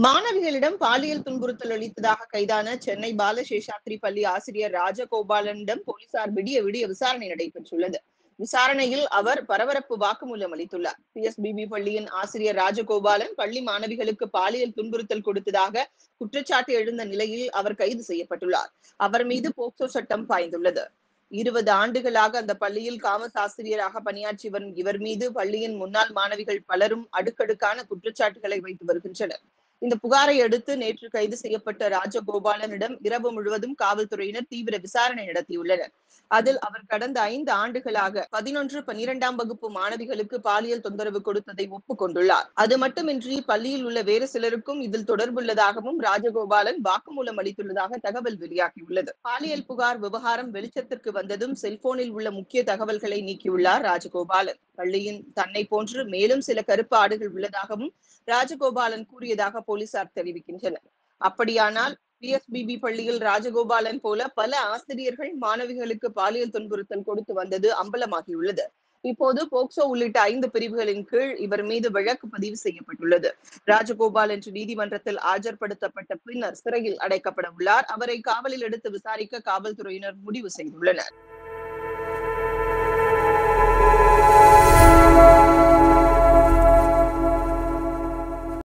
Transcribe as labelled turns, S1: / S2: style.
S1: மாணவிகளிடம் பாலியல் துன்புறுத்தல் அளித்ததாக கைதான சென்னை பாலசேஷாத்ரி பள்ளி ஆசிரியர் ராஜகோபாலனிடம் போலீசார் விடிய விடிய விசாரணை நடைபெற்றுள்ளது விசாரணையில் அவர் பரபரப்பு வாக்குமூலம் அளித்துள்ளார் பிஎஸ்பிபி பள்ளியின் ஆசிரியர் ராஜகோபாலன் பள்ளி மாணவிகளுக்கு பாலியல் துன்புறுத்தல் கொடுத்ததாக குற்றச்சாட்டு எழுந்த நிலையில் அவர் கைது செய்யப்பட்டுள்ளார் அவர் மீது போக்சோ சட்டம் பாய்ந்துள்ளது இருபது ஆண்டுகளாக அந்த பள்ளியில் காமஸ் ஆசிரியராக பணியாற்றி வரும் இவர் மீது பள்ளியின் முன்னாள் மாணவிகள் பலரும் அடுக்கடுக்கான குற்றச்சாட்டுகளை வைத்து வருகின்றனர் இந்த புகாரை அடுத்து நேற்று கைது செய்யப்பட்ட ராஜகோபாலனிடம் இரவு முழுவதும் காவல்துறையினர் தீவிர விசாரணை நடத்தியுள்ளனர் அதில் அவர் கடந்த ஐந்து ஆண்டுகளாக பதினொன்று பனிரெண்டாம் வகுப்பு மாணவிகளுக்கு பாலியல் தொந்தரவு கொடுத்ததை ஒப்புக்கொண்டுள்ளார் அது மட்டுமின்றி பள்ளியில் உள்ள வேறு சிலருக்கும் இதில் தொடர்புள்ளதாகவும் ராஜகோபாலன் வாக்குமூலம் அளித்துள்ளதாக தகவல் வெளியாகியுள்ளது பாலியல் புகார் விவகாரம் வெளிச்சத்திற்கு வந்ததும் செல்போனில் உள்ள முக்கிய தகவல்களை நீக்கியுள்ளார் ராஜகோபாலன் பள்ளியின் தன்னை போன்று மேலும் சில கருப்பு ஆடுகள் உள்ளதாகவும் ராஜகோபாலன் கூறியதாக போலீசார் தெரிவிக்கின்றனர் அப்படியானால் பிஎஸ்பிபி பள்ளியில் ராஜகோபாலன் போல பல ஆசிரியர்கள் மாணவிகளுக்கு பாலியல் துன்புறுத்தல் கொடுத்து வந்தது அம்பலமாகியுள்ளது இப்போது போக்சோ உள்ளிட்ட ஐந்து பிரிவுகளின் கீழ் இவர் மீது வழக்கு பதிவு செய்யப்பட்டுள்ளது ராஜகோபால் இன்று நீதிமன்றத்தில் ஆஜர்படுத்தப்பட்ட பின்னர் சிறையில் அடைக்கப்பட உள்ளார் அவரை காவலில் எடுத்து விசாரிக்க காவல்துறையினர் முடிவு செய்துள்ளனர்